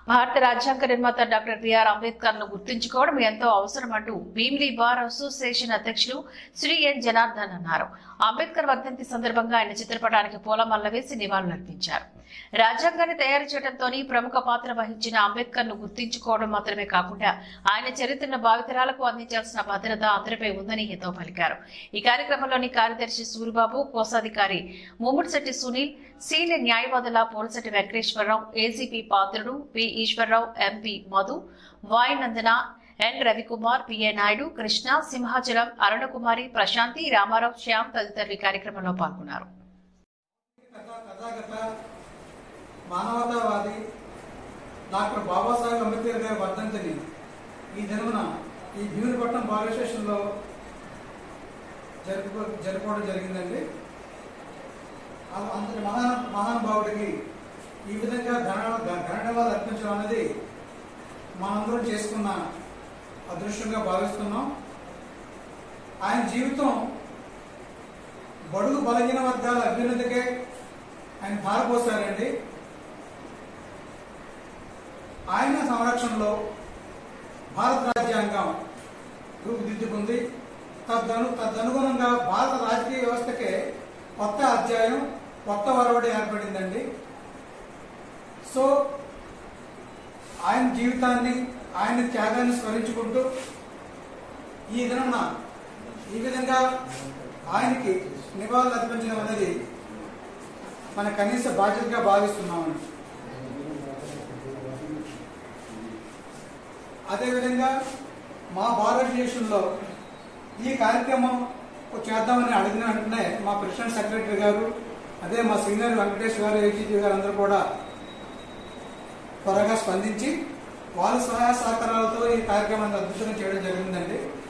భారత రాజ్యాంగ నిర్మాత డాక్టర్ బిఆర్ అంబేద్కర్ ను గుర్తుంచుకోవడం ఎంతో అవసరం అంటూ భీమిలి బార్ అసోసియేషన్ అధ్యక్షులు శ్రీ ఎన్ జనార్దన్ అన్నారు అంబేద్కర్ వర్ధంతి సందర్భంగా ఆయన చిత్రపటానికి పూలమాల వేసి నివాళులర్పించారు రాజ్యాంగాన్ని తయారు చేయడంతోని ప్రముఖ పాత్ర వహించిన అంబేద్కర్ ను గుర్తించుకోవడం మాత్రమే కాకుండా ఆయన చరిత్రను భావితరాలకు అందించాల్సిన భద్రత అందరిపై ఉందని హితో పలికారు ఈ కార్యక్రమంలోని కార్యదర్శి సూరిబాబు కోశాధికారి ముమ్ముడిశెట్టి సునీల్ సీనియర్ న్యాయవాదుల Polasetti Venkateswararao ACP Patrudu P Eswararao MP Madhu Y Nandana N Ravikumar PA Naidu Krishna Simhachalam Arunakumari Prashanti Ramarao Shyam తదితరులు ఈ కార్యక్రమంలో పాల్గొన్నారు కథా కథాగత మానవతావాది డాక్టర్ బాబాసాహెబ్ అంబేద్కర్ గారి వర్ధంతిని ఈ జన్మన ఈ భీమునిపట్నం బార్ స్టేషన్లో జరుపు జరుపుకోవడం జరిగిందండి ఆ- అంతటి మహాన మహానుభావుడికి ఈ విధంగా ఘన ఘనవాదాలు అర్పించడం అనేది మనందరం చేసుకున్న అదృష్టంగా భావిస్తున్నాం ఆయన జీవితం బడుగు బలహీన వర్గాల అభ్యున్నతికే ఆయన ధారపోసారండి ఆయన సంరక్షణలో భారత రాజ్యాంగం రూపుదిద్దుకుంది తద్దను తదనుగుణంగా భారత రాజకీయ వ్యవస్థకే కొత్త అధ్యాయం కొత్త వరవడి ఏర్పడిందండి సో ఆయన జీవితాన్ని ఆయన త్యాగాన్ని స్మరించుకుంటూ ఈ దినమున ఈ విధంగా ఆయనకి నివాళులు అర్పించడం అనేది మన కనీస బాధ్యతగా భావిస్తున్నామని అదేవిధంగా మా భారతదేశంలో ఈ కార్యక్రమం చేద్దామని అడిగిన వెంటనే మా ప్రెసిడెంట్ సెక్రటరీ గారు అదే మా సీనియర్ వెంకటేష్ గారు ఏజీజీ గారు అందరూ కూడా త్వరగా స్పందించి వాళ్ళ సహాయ సహకారాలతో ఈ కార్యక్రమాన్ని అద్భుతంగా చేయడం జరిగిందండి